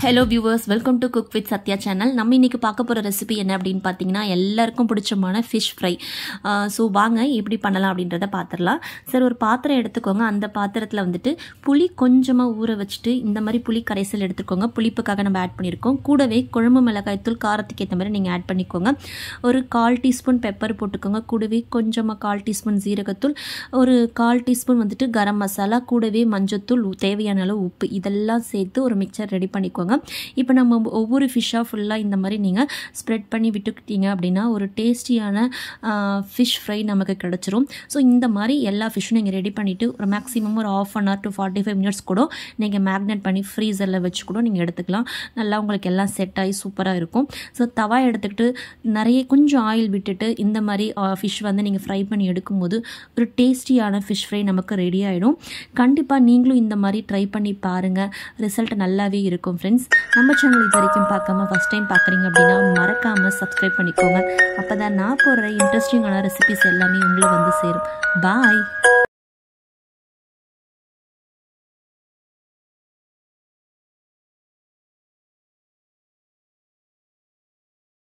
hello viewers welcome to cook with Sathya channel நம்ம இன்னைக்கு பார்க்க போகிற ரெசிபி என்ன அப்படின்னு பார்த்தீங்கன்னா எல்லாருக்கும் பிடிச்சமான ஃபிஷ் ஃப்ரை ஸோ வாங்க எப்படி பண்ணலாம் அப்படின்றத பார்த்துடலாம் சார் ஒரு பாத்திரம் எடுத்துக்கோங்க அந்த பாத்திரத்தில் வந்துட்டு புளி கொஞ்சமாக ஊற வச்சுட்டு இந்த மாதிரி புளி கரைசல் எடுத்துக்கோங்க புளிப்புக்காக நம்ம ஆட் பண்ணியிருக்கோம் கூடவே குழம்பு மிளகாய்த்தூள் காரத்துக்கு ஏற்ற மாதிரி நீங்கள் ஆட் பண்ணிக்கோங்க ஒரு கால் டீஸ்பூன் பெப்பர் போட்டுக்கோங்க கூடவே கொஞ்சமாக கால் டீஸ்பூன் ஜீரகத்தூள் ஒரு கால் டீஸ்பூன் வந்துட்டு கரம் மசாலா கூடவே மஞ்சத்தூள் தேவையான அளவு உப்பு இதெல்லாம் சேர்த்து ஒரு மிக்சர் ரெடி பண்ணிக்கோங்க இப்போ நம்ம ஒவ்வொரு ஃபிஷ்ஷாக ஃபுல்லாக இந்த மாதிரி நீங்கள் ஸ்ப்ரெட் பண்ணி விட்டுக்கிட்டீங்க அப்படின்னா ஒரு டேஸ்டியான ஃபிஷ் ஃப்ரை நமக்கு கிடச்சிரும் ஸோ இந்த மாதிரி எல்லா ஃபிஷ்ஷும் நீங்கள் ரெடி பண்ணிவிட்டு ஒரு மேக்ஸிமம் ஒரு half an hour to forty five minutes கூட நீங்கள் மேக்னேட் பண்ணி ஃப்ரீசரில் வச்சு கூட நீங்கள் எடுத்துக்கலாம் நல்லா உங்களுக்கு எல்லாம் செட் ஆகி சூப்பராக இருக்கும் ஸோ தவா எடுத்துக்கிட்டு நிறைய கொஞ்சம் ஆயில் விட்டுட்டு இந்த மாதிரி ஃபிஷ் வந்து நீங்கள் ஃப்ரை பண்ணி எடுக்கும்போது ஒரு டேஸ்டியான ஃபிஷ் ஃப்ரை நமக்கு ரெடி ஆகிடும் கண்டிப்பாக நீங்களும் இந்த மாதிரி ட்ரை பண்ணி பாருங்கள் ரிசல்ட் நல்லாவே இருக்கும் ஃப்ரெண்ட்ஸ் நம்ம சேனல் இது வரைக்கும் பார்க்காம ஃபஸ்ட் டைம் பார்க்குறீங்க அப்படின்னா மறக்காமல் சப்ஸ்கிரைப் பண்ணிக்கோங்க அப்போ தான் நான் போடுற இன்ட்ரெஸ்டிங்கான ரெசிபிஸ் எல்லாமே உங்களை வந்து சேரும் பாய்